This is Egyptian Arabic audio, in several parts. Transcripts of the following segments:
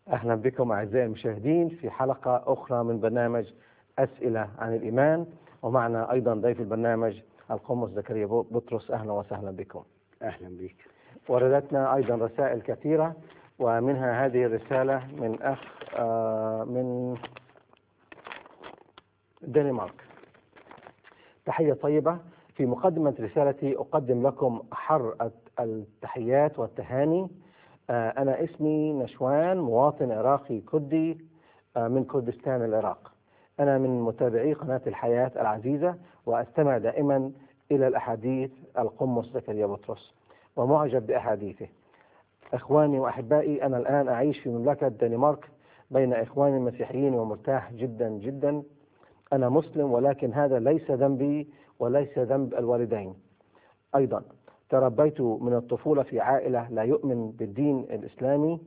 أهلا بكم أعزائي المشاهدين في حلقة أخرى من برنامج أسئلة عن الإيمان ومعنا أيضا ضيف البرنامج القمص زكريا بطرس أهلا وسهلا بكم اهلا بك وردتنا أيضا رسائل كثيرة ومنها هذه الرسالة من أخ آه، من الدنمارك تحية طيبة في مقدمة رسالتي أقدم لكم أحر التحيات والتهاني آه، أنا اسمي نشوان مواطن عراقي كردي آه، من كردستان العراق أنا من متابعي قناة الحياة العزيزة وأستمع دائما إلى الأحاديث القمص زكريا بطرس ومعجب بأحاديثه إخواني وأحبائي أنا الآن أعيش في مملكة دنمارك بين إخواني المسيحيين ومرتاح جدا جدا أنا مسلم ولكن هذا ليس ذنبي وليس ذنب الوالدين أيضا تربيت من الطفولة في عائلة لا يؤمن بالدين الإسلامي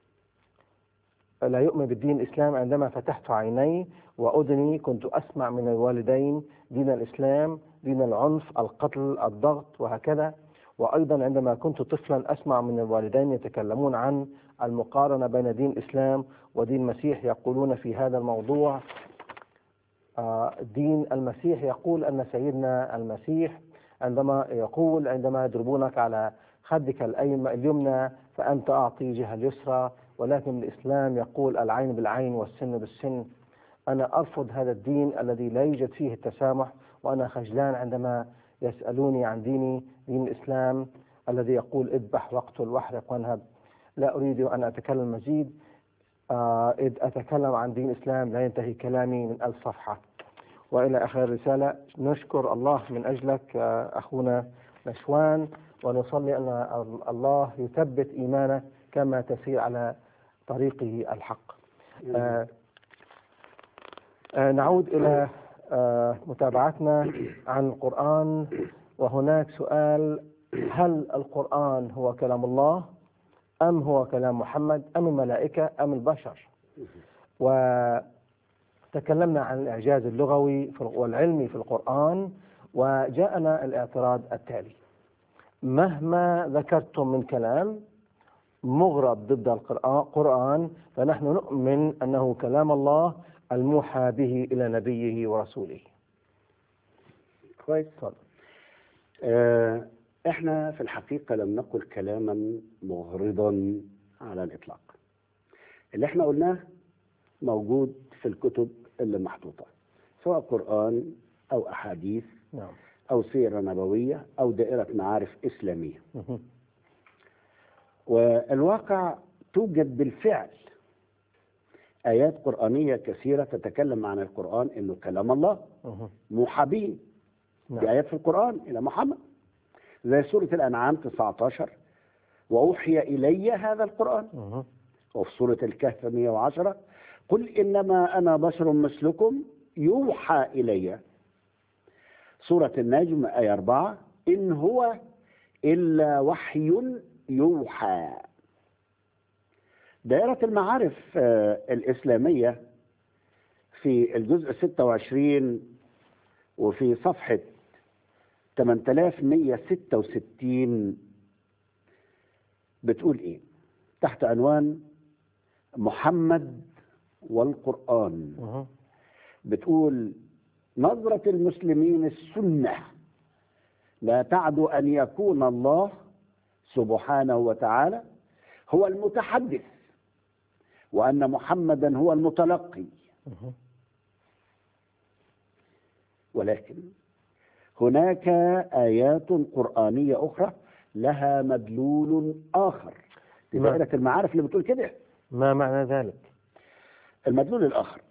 لا يؤمن بالدين الإسلام عندما فتحت عيني وأذني كنت أسمع من الوالدين دين الإسلام دين العنف القتل الضغط وهكذا وأيضا عندما كنت طفلا أسمع من الوالدين يتكلمون عن المقارنة بين دين الإسلام ودين المسيح يقولون في هذا الموضوع آه، دين المسيح يقول أن سيدنا المسيح عندما يقول عندما يضربونك على خدك اليمنى فأنت أعطي جهة اليسرى ولكن الإسلام يقول العين بالعين والسن بالسن أنا أرفض هذا الدين الذي لا يوجد فيه التسامح وأنا خجلان عندما يسألوني عن ديني دين الإسلام الذي يقول اذبح واقتل واحرق وانهب لا أريد أن أتكلم مزيد آه، إذ أتكلم عن دين الإسلام لا ينتهي كلامي من ألف صفحة وإلى آخر الرسالة نشكر الله من أجلك آه، أخونا نشوان ونصلي أن الله يثبت إيمانه كما تسير على طريقه الحق آه آه نعود إلى آه متابعتنا عن القرآن وهناك سؤال هل القرآن هو كلام الله أم هو كلام محمد أم الملائكة أم البشر وتكلمنا عن الإعجاز اللغوي والعلمي في القرآن وجاءنا الاعتراض التالي مهما ذكرتم من كلام مغرب ضد القرآن فنحن نؤمن أنه كلام الله الموحى به إلى نبيه ورسوله كويس آه احنا في الحقيقة لم نقل كلاما مغرضا على الإطلاق اللي احنا قلناه موجود في الكتب اللي محطوطة سواء قرآن أو أحاديث نعم. أو سيرة نبوية أو دائرة معارف إسلامية والواقع توجد بالفعل آيات قرآنية كثيرة تتكلم عن القرآن إنه كلام الله موحى به نعم. دي آيات في القرآن إلى محمد زي سورة الأنعام 19 وأوحي إلي هذا القرآن وفي سورة الكهف 110 قل إنما أنا بشر مثلكم يوحى إلي سورة النجم آية 4 إن هو إلا وحي يوحى دائرة المعارف آه، الإسلامية في الجزء 26 وفي صفحة 8166 بتقول إيه؟ تحت عنوان محمد والقرآن بتقول نظرة المسلمين السنة لا تعدو أن يكون الله سبحانه وتعالى هو المتحدث وأن محمدا هو المتلقي ولكن هناك آيات قرآنية أخرى لها مدلول آخر في ما- دائرة المعارف اللي بتقول كده ما معنى ذلك المدلول الآخر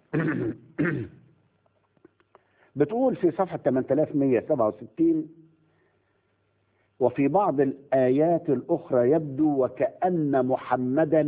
بتقول في صفحة 8167 وفي بعض الآيات الأخرى يبدو وكأن محمدا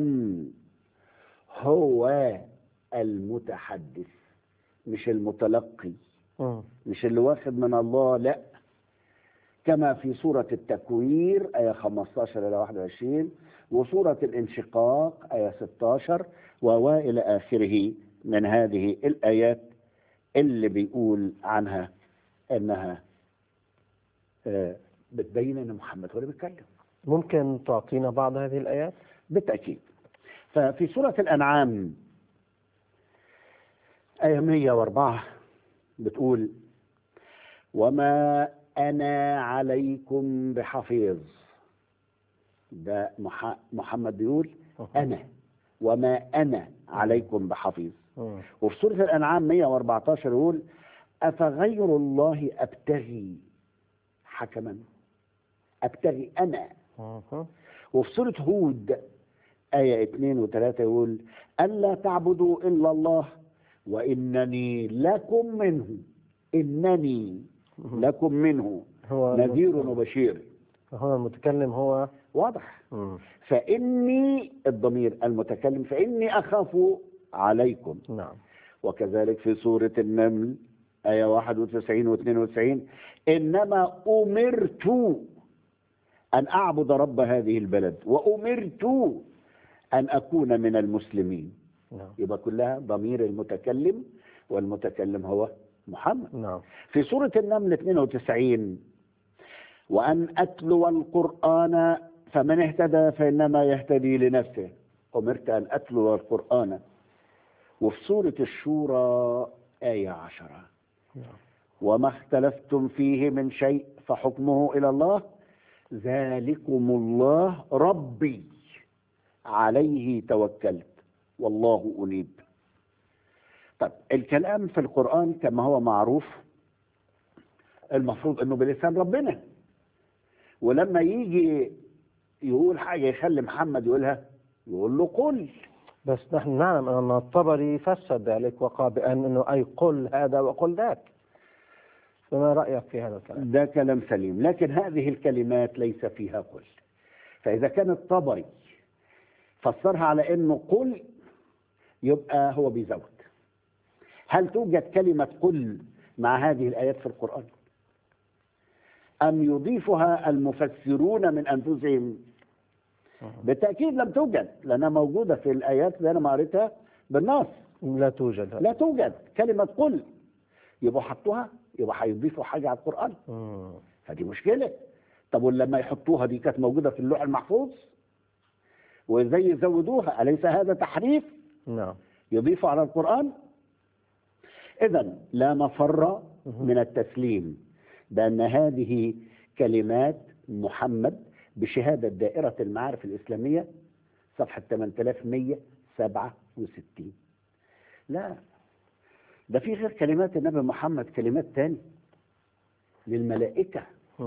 هو المتحدث مش المتلقي مم. مش اللي واخد من الله لا كما في سورة التكوير آية 15 إلى 21 وسورة الانشقاق آية 16 وإلى آخره من هذه الآيات اللي بيقول عنها أنها آه، بتبين أن محمد هو اللي بيتكلم ممكن تعطينا بعض هذه الآيات بالتأكيد ففي سورة الأنعام آية 104 بتقول وما أنا عليكم بحفيظ ده مح- محمد بيقول أنا وما أنا عليكم بحفيظ مم. وفي سورة الأنعام 114 يقول أفغير الله أبتغي حكما أبتغي أنا مم. وفي سورة هود آية 2 و3 يقول ألا تعبدوا إلا الله وإنني لكم منه إنني لكم منه هو نذير وبشير هو المتكلم هو واضح مم. فإني الضمير المتكلم فإني أخاف عليكم نعم وكذلك في سورة النمل آية 91 و 92 إنما أمرت أن أعبد رب هذه البلد وأمرت أن أكون من المسلمين نعم يبقى كلها ضمير المتكلم والمتكلم هو محمد نعم في سورة النمل 92 وأن أتلو القرآن فمن اهتدى فإنما يهتدي لنفسه أمرت أن أتلو القرآن وفي سورة الشورى آية عشرة نعم وما اختلفتم فيه من شيء فحكمه إلى الله ذلكم الله ربي عليه توكلت والله أنيب طب الكلام في القرآن كما هو معروف المفروض انه بلسان ربنا ولما يجي يقول حاجة يخلي محمد يقولها يقول له قل بس نحن نعلم أن الطبري فسر ذلك وقال بأن أنه أي قل هذا وقل ذاك فما رأيك في هذا الكلام؟ ده كلام سليم لكن هذه الكلمات ليس فيها قل فإذا كان الطبري فسرها على أنه قل يبقى هو بيزود هل توجد كلمة قل مع هذه الآيات في القرآن أم يضيفها المفسرون من أنفسهم بالتأكيد لم توجد لأنها موجودة في الآيات اللي أنا ما قريتها بالنص لا توجد لا توجد كلمة قل يبقوا حطوها يبقى هيضيفوا حاجة على القرآن مم. فدي مشكلة طب ولما يحطوها دي كانت موجودة في اللوح المحفوظ وازاي يزودوها أليس هذا تحريف نعم يضيفوا على القرآن إذا لا مفر من التسليم بأن هذه كلمات محمد بشهادة دائرة المعارف الإسلامية صفحة 8167 لا ده في غير كلمات النبي محمد كلمات تاني للملائكة مم.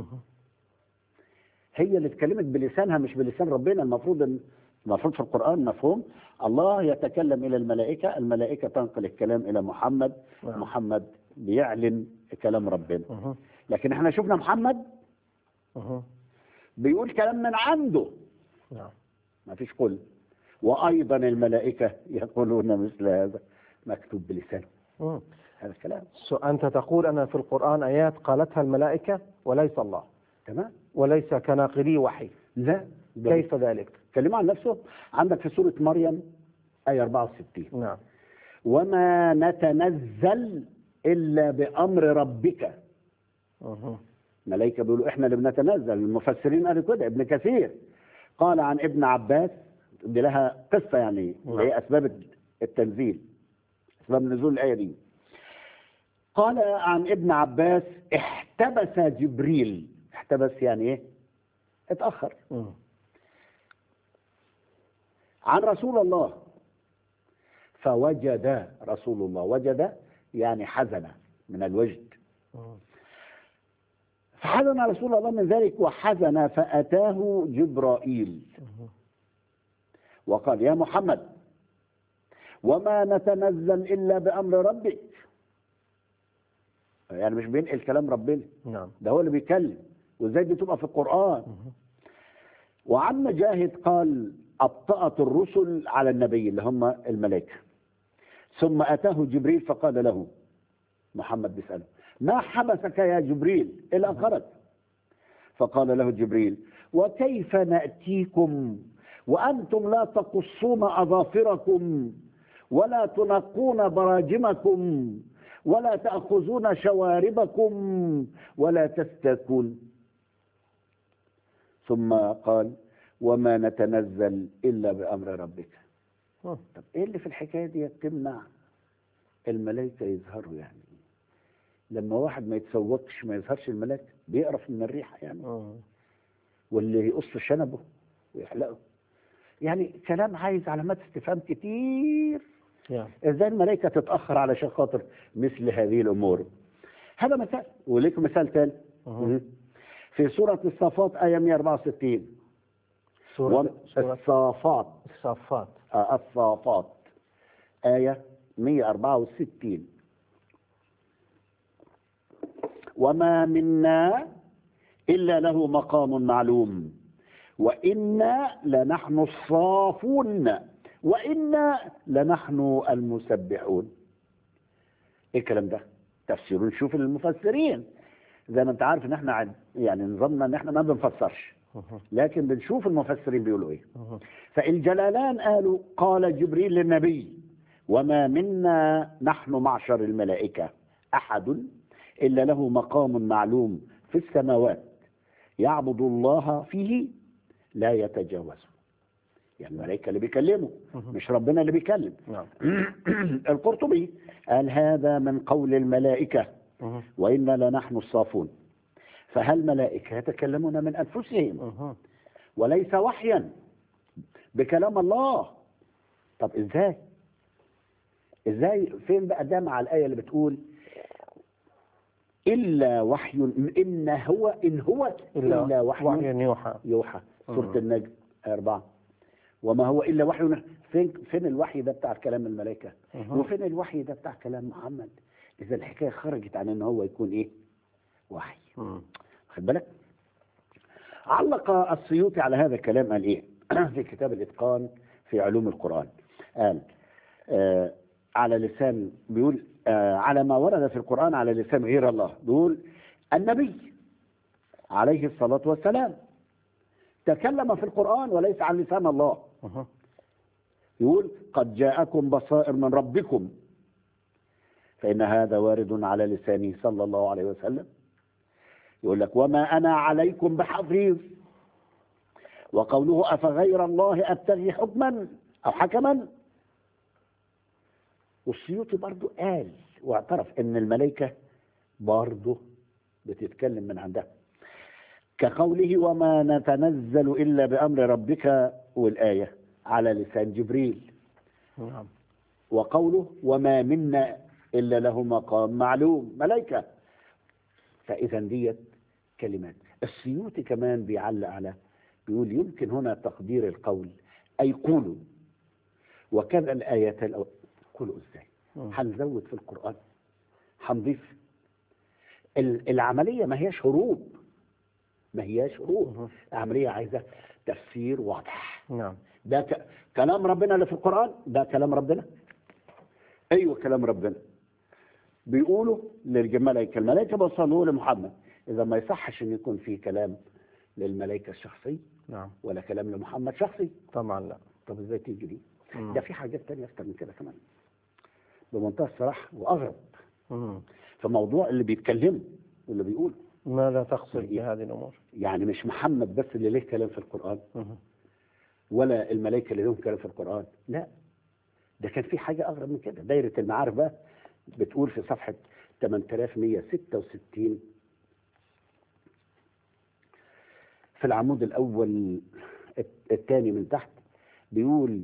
هي اللي اتكلمت بلسانها مش بلسان ربنا المفروض ان المفروض في القرآن مفهوم الله يتكلم إلى الملائكة الملائكة تنقل الكلام إلى محمد نعم. محمد بيعلن كلام ربنا مم. لكن احنا شفنا محمد مم. بيقول كلام من عنده نعم ما فيش قل وأيضا الملائكة يقولون مثل هذا مكتوب بلسانه مم. هذا الكلام سو أنت تقول أن في القرآن آيات قالتها الملائكة وليس الله تمام وليس كناقلي وحي لا ده كيف ذلك؟ كلمة عن نفسه عندك في سورة مريم آية 64 نعم وما نتنزل إلا بأمر ربك مم. ملائكة بيقولوا إحنا اللي بنتنزل المفسرين قالوا كده ابن كثير قال عن ابن عباس دي لها قصة يعني اللي هي أسباب التنزيل أسباب نزول الآية دي قال عن ابن عباس احتبس جبريل احتبس يعني ايه اتأخر مم. عن رسول الله فوجد رسول الله وجد يعني حزن من الوجد مم. فحزن رسول الله من ذلك وحزن فأتاه جبرائيل مم. وقال يا محمد وما نتنزل إلا بأمر ربك يعني مش بينقل كلام ربنا نعم ده هو اللي بيتكلم وازاي دي تبقى في القرآن مم. وعن مجاهد قال أبطأت الرسل على النبي اللي هم الملائكة ثم أتاه جبريل فقال له محمد بيسأله ما حبسك يا جبريل إلى أن خرج فقال له جبريل وكيف نأتيكم وأنتم لا تقصون أظافركم ولا تنقون براجمكم ولا تأخذون شواربكم ولا تستاكون ثم قال وما نتنزل إلا بأمر ربك مم. طب ايه اللي في الحكايه دي تمنع الملائكه يظهروا يعني لما واحد ما يتسوقش ما يظهرش الملاك بيقرف من الريحه يعني مم. واللي يقص شنبه ويحلقه يعني كلام عايز علامات استفهام كتير يا. ازاي الملائكه تتاخر علشان خاطر مثل هذه الامور هذا مثال وليكم مثال ثاني مم. في سوره الصافات ايه 164 سورة سورة الصافات الصافات آه، الصافات آية 164 وما منا إلا له مقام معلوم وإنا لنحن الصافون وإنا لنحن المسبحون إيه الكلام ده تفسير نشوف المفسرين زي ما انت عارف ان احنا عد- يعني نظامنا ان احنا ما بنفسرش مم. لكن بنشوف المفسرين بيقولوا ايه مم. فالجلالان قالوا قال جبريل للنبي وما منا نحن معشر الملائكة أحد إلا له مقام معلوم في السماوات يعبد الله فيه لا يتجاوزه يعني الملائكة اللي بيكلموا مش ربنا اللي بيكلم نعم القرطبي قال هذا من قول الملائكة مم. وإنا لنحن الصافون فهل ملائكة يتكلمون من أنفسهم مم. وليس وحيا بكلام الله طب ازاي ازاي فين بقى ده مع الايه اللي بتقول الا وحي ان هو ان هو إلا, الا وحي, وحي يوحى يوحى سوره مم. النجم آية أربعة وما هو الا وحي يوحى. فين فين الوحي ده بتاع كلام الملائكه مم. وفين الوحي ده بتاع كلام محمد اذا الحكايه خرجت عن ان هو يكون ايه وحي مم. خد بالك علق السيوطي على هذا الكلام قال ايه في كتاب الاتقان في علوم القران قال آه على لسان بيقول آه على ما ورد في القران على لسان غير الله بيقول النبي عليه الصلاه والسلام تكلم في القران وليس عن لسان الله مم. يقول قد جاءكم بصائر من ربكم فإن هذا وارد على لسانه صلى الله عليه وسلم يقول لك وما أنا عليكم بحفيظ وقوله أفغير الله أبتغي حكما أو حكما والسيوطي برضو قال واعترف أن الملائكة برضو بتتكلم من عندها كقوله وما نتنزل إلا بأمر ربك والآية على لسان جبريل نعم وقوله وما منا إلا له مقام معلوم ملائكة فإذا ديت كلمات السيوطي كمان بيعلق على بيقول يمكن هنا تقدير القول أي قولوا وكذا الآيات الأول قولوا إزاي مم. هنزود في القرآن هنضيف ال- العملية ما هياش هروب ما هياش هروب مم. العملية عايزة تفسير واضح نعم ده ك... كلام ربنا اللي في القرآن ده كلام ربنا أيوة كلام ربنا بيقولوا للملائكة الملائكة بيوصلوا لمحمد إذا ما يصحش إن يكون في كلام للملائكة الشخصي نعم ولا كلام لمحمد شخصي طبعا لا طب إزاي تيجي دي مم. ده في حاجات تانية أكتر من كده كمان بمنتهى الصراحة وأغرب مم. في موضوع اللي بيتكلموا واللي بيقولوا ماذا تقصد إيه؟ بهذه الأمور يعني مش محمد بس اللي له كلام في القرآن مم. ولا الملائكة اللي لهم كلام في القرآن لا ده كان في حاجة أغرب من كده دايرة المعارف بقى بتقول في صفحة 8166 في العمود الأول الثاني من تحت بيقول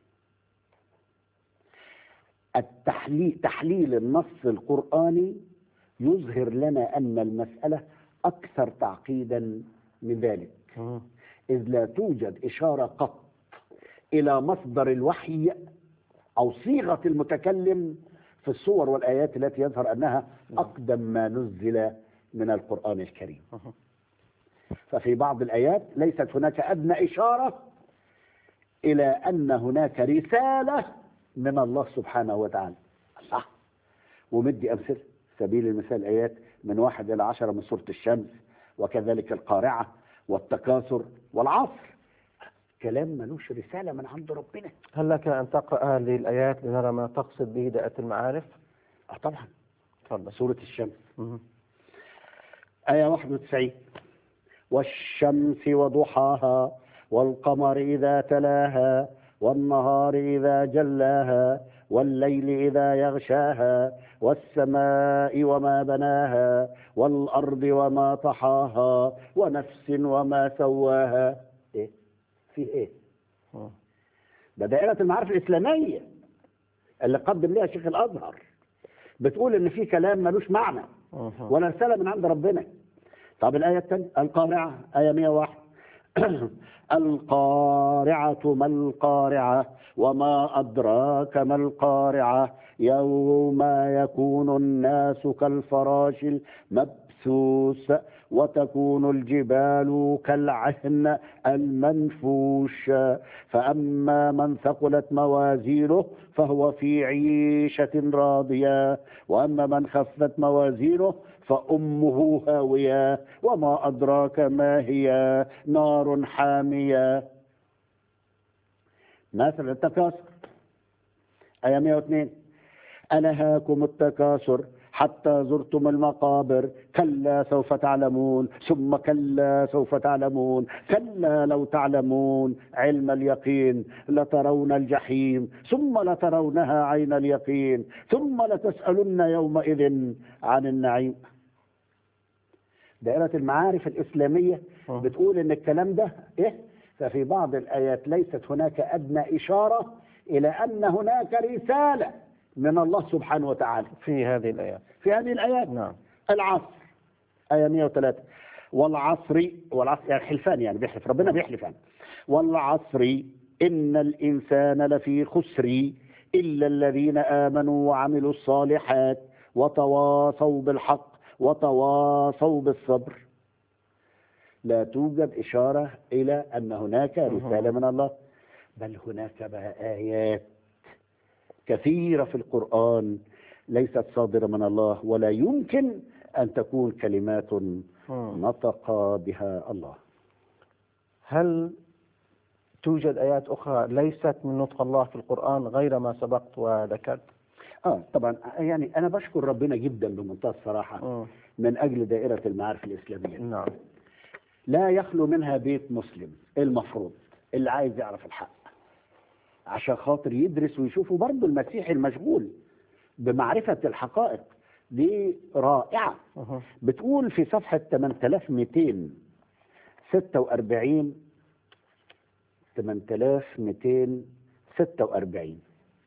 التحليل تحليل النص القرآني يظهر لنا أن المسألة أكثر تعقيدا من ذلك مم. إذ لا توجد إشارة قط إلى مصدر الوحي أو صيغة المتكلم في الصور والآيات التي يظهر أنها أقدم ما نزل من القرآن الكريم مم. ففي بعض الآيات ليست هناك أدنى إشارة إلى أن هناك رسالة من الله سبحانه وتعالى الله ومدي أمثلة سبيل المثال آيات من واحد إلى عشرة من سورة الشمس وكذلك القارعة والتكاثر والعصر كلام ملوش رسالة من عند ربنا هل لك أن تقرأ هذه الآيات لنرى ما تقصد به دائرة المعارف آه طبعا تفضل سورة الشمس مم. آية 91 والشمس وضحاها والقمر إذا تلاها والنهار إذا جلاها والليل إذا يغشاها والسماء وما بناها والأرض وما طحاها ونفس وما سواها إيه؟ في إيه؟ مم. ده دائرة المعارف الإسلامية اللي قدم لها شيخ الأزهر بتقول إن في كلام ملوش معنى مم. ولا رسالة من عند ربنا طب الآية الثانية القارعة آية 101 القارعة ما القارعة وما أدراك ما القارعة يوم يكون الناس كالفراش المبثوث وتكون الجبال كالعهن المنفوش فأما من ثقلت موازينه فهو في عيشة راضية وأما من خفت موازينه فأمه هاوية وما أدراك ما هي نار حامية مثل التكاثر آية 102 ألهاكم التكاثر حتى زرتم المقابر كلا سوف تعلمون ثم كلا سوف تعلمون كلا لو تعلمون علم اليقين لترون الجحيم ثم لترونها عين اليقين ثم لتسألن يومئذ عن النعيم دائرة المعارف الإسلامية مم. بتقول إن الكلام ده إيه ففي بعض الآيات ليست هناك أدنى إشارة إلى أن هناك رسالة من الله سبحانه وتعالى في هذه الآيات في هذه الآيات نعم العصر آية 103 والعصر والعصر يعني حلفان يعني بيحلف ربنا بيحلف يعني والعصر إن الإنسان لفي خسر إلا الذين آمنوا وعملوا الصالحات وتواصوا بالحق وتواصوا بالصبر لا توجد إشارة إلى أن هناك رسالة من الله بل هناك بقى آيات كثيرة في القرآن ليست صادرة من الله ولا يمكن أن تكون كلمات مم. نطق بها الله هل توجد آيات أخرى ليست من نطق الله في القرآن غير ما سبقت وذكرت آه طبعا يعني أنا بشكر ربنا جدا بمنتهى الصراحة مم. من أجل دائرة المعارف الإسلامية نعم لا يخلو منها بيت مسلم المفروض اللي عايز يعرف الحق عشان خاطر يدرس ويشوفه برضه المسيحي المشغول بمعرفة الحقائق دي رائعة مهم. بتقول في صفحة 8246 8246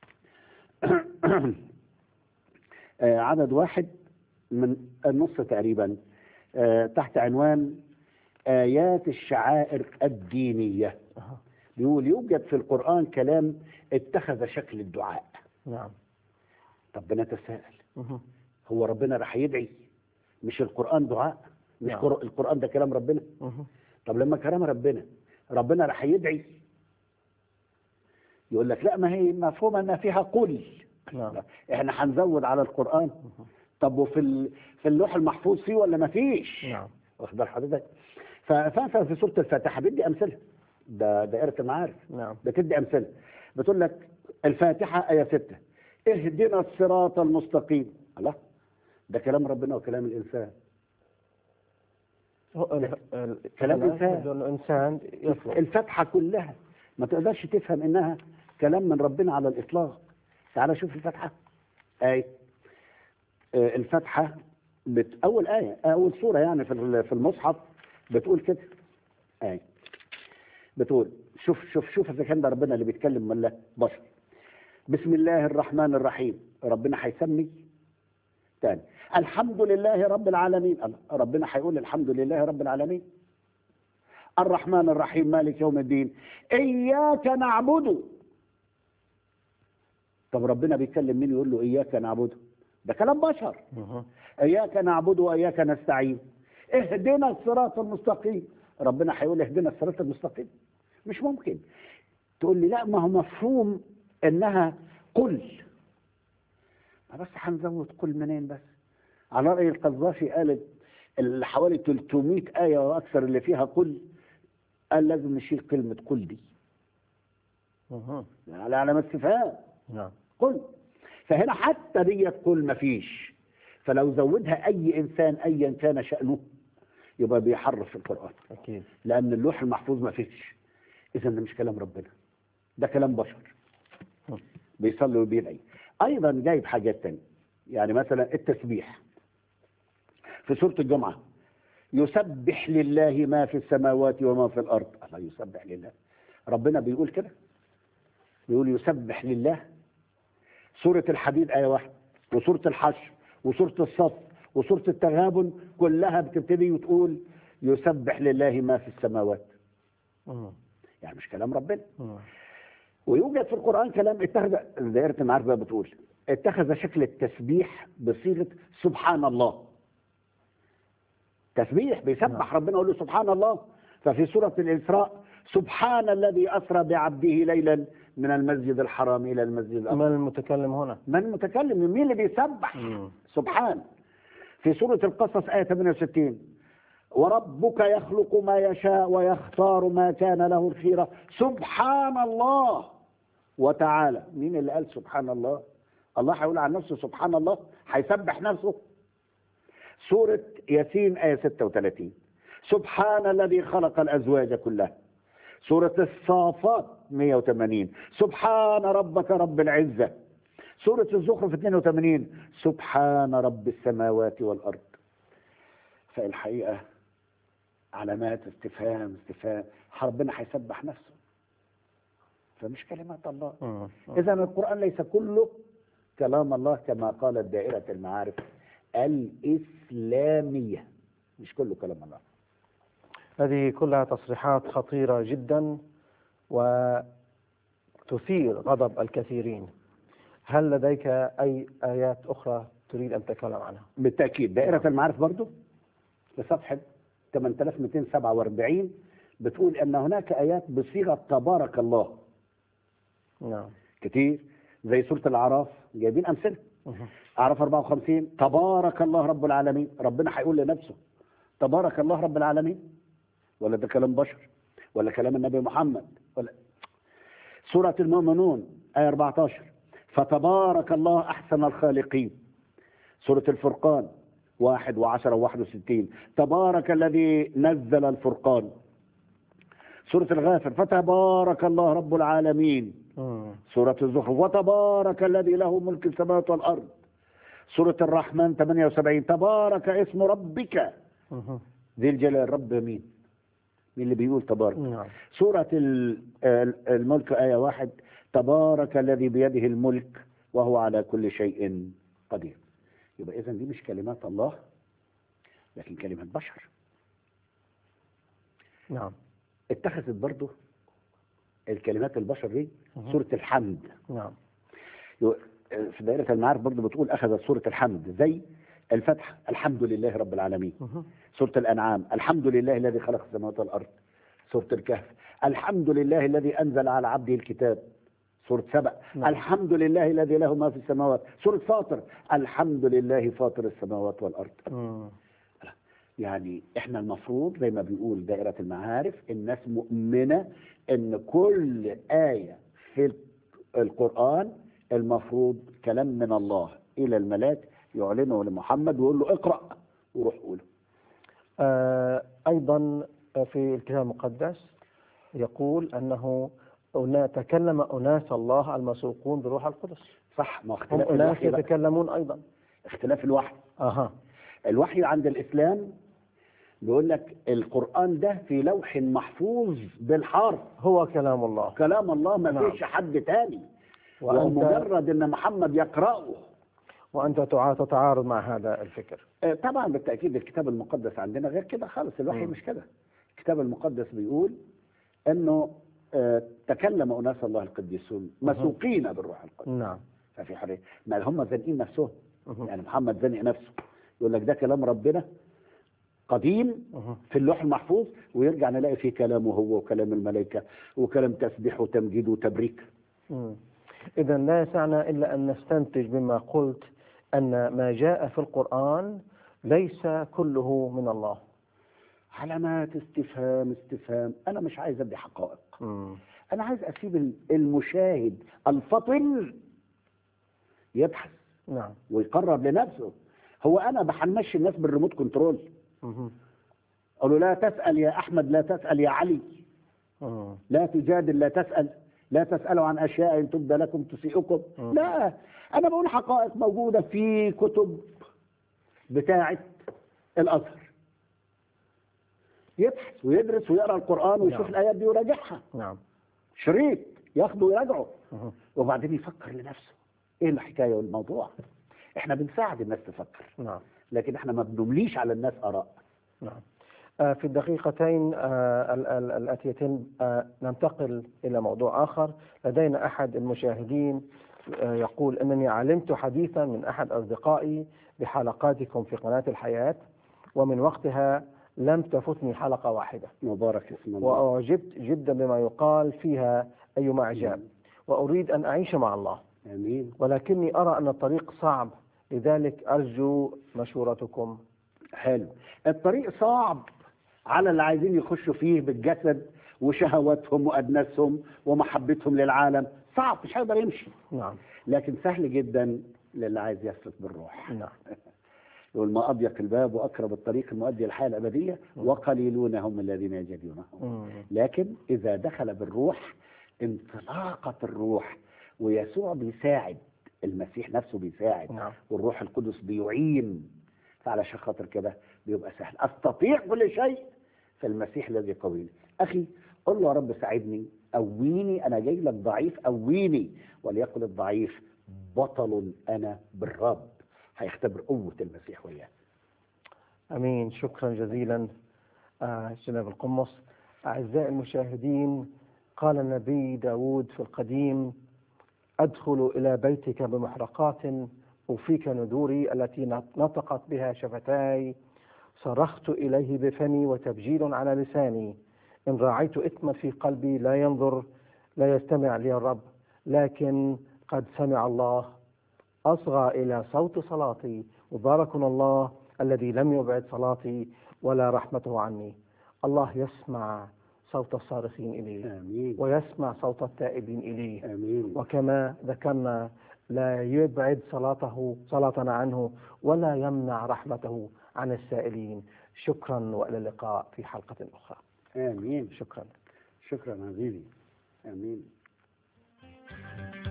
آه، عدد واحد من النص تقريبا آه، تحت عنوان آيات الشعائر الدينية أها. بيقول يوجد في القرآن كلام اتخذ شكل الدعاء نعم طب بنتساءل مهم. هو ربنا راح يدعي مش القرآن دعاء مش نعم. قر- القرآن ده كلام ربنا مهم. طب لما كلام ربنا ربنا راح يدعي يقول لك لا ما هي مفهوم انها فيها قل نعم احنا هنزود على القرآن طب وفي ال- في اللوح المحفوظ فيه ولا ما فيش نعم واخد بال حضرتك ففعلا في سورة الفاتحة بدي أمثلة ده دائرة المعارف نعم بتدي أمثلة بتقول لك الفاتحة آية ستة اهدنا الصراط المستقيم الله ده كلام ربنا وكلام الإنسان هو ال- ال- كلام كلام إنسان. يبدو أنه إنسان يطلب الفتحة كلها ما تقدرش تفهم إنها كلام من ربنا على الإطلاق تعال شوف الفتحة آية آه، الفتحة بت... أول آية أول سورة يعني في ال- في المصحف بتقول كده آية بتقول شوف شوف شوف إذا كان ده ربنا اللي بيتكلم ولا بشر بسم الله الرحمن الرحيم ربنا هيسمي تاني الحمد لله رب العالمين الله، ربنا هيقول الحمد لله رب العالمين الرحمن الرحيم مالك يوم الدين إياك نعبد طب ربنا بيتكلم مين يقول له إياك نعبد ده كلام بشر مهم. إياك نعبد وإياك نستعين اهدنا الصراط المستقيم ربنا هيقول اهدنا الصراط المستقيم مش ممكن تقول لي لا ما هو مفهوم انها قل ما بس هنزود قل منين بس على رأي القذافي قالت اللي حوالي 300 آية وأكثر اللي فيها قل قال لازم نشيل كلمة قل دي مهم. على علامة استفهام نعم قل فهنا حتى ديت قل مفيش فلو زودها أي إنسان أيا كان شأنه يبقى بيحرف في القرآن أكيد لأن اللوح المحفوظ ما فيش إذا ده مش كلام ربنا ده كلام بشر مم. بيصلي وبيدعي ايضا جايب حاجات تانية يعني مثلا التسبيح في سوره الجمعه يسبح لله ما في السماوات وما في الارض الله يسبح لله ربنا بيقول كده بيقول يسبح لله سوره الحديد ايه واحده وسوره الحشر وسوره الصف وسوره التغابن كلها بتبتدي وتقول يسبح لله ما في السماوات مم. يعني مش كلام ربنا مم. ويوجد في القرآن كلام اتخذ دائرة المعارف بقى بتقول اتخذ شكل التسبيح بصيغة سبحان الله تسبيح بيسبح ربنا يقول له سبحان الله ففي سورة الإسراء سبحان الذي أسرى بعبده ليلا من المسجد الحرام إلى المسجد الأقصى من المتكلم هنا من المتكلم مين اللي بيسبح مم. سبحان في سورة القصص آية 68 وربك يخلق ما يشاء ويختار ما كان له الخيرة سبحان الله وتعالى مين اللي قال سبحان الله الله هيقول عن نفسه سبحان الله هيسبح نفسه سورة ياسين آية 36 سبحان الذي خلق الأزواج كلها سورة الصافات 180 سبحان ربك رب العزة سورة الزخرف 82 سبحان رب السماوات والأرض فالحقيقة علامات استفهام استفهام ربنا هيسبح نفسه فمش كلمات الله مم. إذا القرآن ليس كله كلام الله كما قالت دائرة المعارف الإسلامية مش كله كلام الله هذه كلها تصريحات خطيرة جدا وتثير غضب الكثيرين هل لديك أي آيات أخرى تريد أن تتكلم عنها؟ بالتأكيد دائرة المعارف برضو في صفحة 8247 بتقول أن هناك آيات بصيغة تبارك الله نعم كتير زي سورة الأعراف جايبين أمثلة مهم. أعراف 54 تبارك الله رب العالمين ربنا هيقول لنفسه تبارك الله رب العالمين ولا ده كلام بشر ولا كلام النبي محمد ولا سورة المؤمنون آية 14 فتبارك الله أحسن الخالقين سورة الفرقان واحد وعشرة وواحد وستين تبارك الذي نزل الفرقان سورة الغافر فتبارك الله رب العالمين مم. سورة الزخرف وتبارك الذي له ملك السماوات والأرض سورة الرحمن 78 تبارك اسم ربك مهم. ذي الجلال رب مين مين اللي بيقول تبارك نعم سورة ال- ال- الملك آية واحد تبارك الذي بيده الملك وهو على كل شيء قدير يبقى إذا دي مش كلمات الله لكن كلمات بشر نعم اتخذت برضه الكلمات البشر دي مهم. سورة الحمد نعم يو- في دائرة المعارف برضه بتقول أخذت سورة الحمد زي الفتح الحمد لله رب العالمين مهم. سورة الأنعام الحمد لله الذي خلق السماوات والأرض سورة الكهف الحمد لله الذي أنزل على عبده الكتاب سورة سبأ نعم. الحمد لله الذي له ما في السماوات سورة فاطر الحمد لله فاطر السماوات والأرض مم. يعني احنا المفروض زي ما بيقول دائرة المعارف الناس مؤمنة ان كل آية في القرآن المفروض كلام من الله إلى الملاك يعلنه لمحمد ويقول له اقرأ وروح قوله آه، أيضا في الكتاب المقدس يقول أنه أنا تكلم أناس الله المسوقون بروح القدس صح ما هم اختلاف أناس الوحي بقى. يتكلمون أيضا اختلاف الوحي أها الوحي عند الإسلام بيقول لك القرآن ده في لوح محفوظ بالحرف هو كلام الله كلام الله ما نعم. فيش حد تاني وأنت, ومجرد ان محمد يقرأه وأنت تع- تتعارض مع هذا الفكر آه، طبعا بالتأكيد الكتاب المقدس عندنا غير كده خالص الوحي مم. مش كده الكتاب المقدس بيقول انه آه، تكلم اناس الله القديسون مسوقين بالروح القدس نعم ففي حريه ما هم زانقين نفسهم مهم. يعني محمد زانق نفسه يقول لك ده كلام ربنا قديم مهم. في اللوح المحفوظ ويرجع نلاقي فيه كلامه هو وكلام الملائكه وكلام تسبيح وتمجيد وتبريك إذا لا يسعنا إلا أن نستنتج مما قلت أن ما جاء في القرآن ليس كله من الله علامات استفهام استفهام انا مش عايز ادي حقائق مم. انا عايز اسيب المشاهد الفطن يبحث نعم ويقرر لنفسه هو انا بحنمشي الناس بالريموت كنترول مهم. اقول له لا تسال يا احمد لا تسال يا علي مم. لا تجادل لا تسال لا تسألوا عن أشياء إن تبدى لكم تسيئكم مم. لا أنا بقول حقائق موجودة في كتب بتاعة الأزهر يبحث ويدرس ويقرأ القرآن ويشوف نعم. الآيات دي ويراجعها نعم شريط ياخده ويراجعه مهم. وبعدين يفكر لنفسه ايه الحكايه والموضوع احنا بنساعد الناس تفكر نعم لكن احنا ما بنمليش على الناس اراء نعم آه، في الدقيقتين آه، ال- ال- الآتيتين آه، ننتقل إلى موضوع آخر لدينا أحد المشاهدين آه، يقول أنني علمت حديثا من أحد أصدقائي بحلقاتكم في قناة الحياة ومن وقتها لم تفتني حلقة واحدة مبارك اسم الله وأعجبت جدا بما يقال فيها أيما إعجاب وأريد أن أعيش مع الله امين ولكني أرى أن الطريق صعب لذلك أرجو مشورتكم حلو الطريق صعب على اللي عايزين يخشوا فيه بالجسد وشهواتهم وادناسهم ومحبتهم للعالم صعب مش هيقدر يمشي نعم لكن سهل جدا للي عايز يسلك بالروح نعم يقول ما اضيق الباب واقرب الطريق المؤدي للحياه الابديه وقليلون هم الذين يجدونه مم. لكن إذا دخل بالروح انطلاقة الروح ويسوع بيساعد المسيح نفسه بيساعد نعم والروح القدس بيعين فعلشان خاطر كده بيبقى سهل أستطيع كل شيء في المسيح الذي قويني أخي قل له يا رب ساعدني قويني أنا جاي لك ضعيف قويني وليقل الضعيف بطل أنا بالرب هيختبر قوة المسيح وياه امين شكرا جزيلا آه، جناب القمص اعزائي المشاهدين قال النبي داود في القديم ادخل الى بيتك بمحرقات اوفيك ندوري التي نطقت بها شفتاي صرخت اليه بفمي وتبجيل على لساني ان راعيت اثما في قلبي لا ينظر لا يستمع لي الرب لكن قد سمع الله أصغى إلى صوت صلاتي مبارك الله الذي لم يبعد صلاتي ولا رحمته عني الله يسمع صوت الصارخين إليه آمين ويسمع صوت التائبين إليه آمين وكما ذكرنا لا يبعد صلاته صلاتنا عنه ولا يمنع رحمته عن السائلين شكرا والى اللقاء في حلقه اخرى آمين شكرا شكرا عزيزي آمين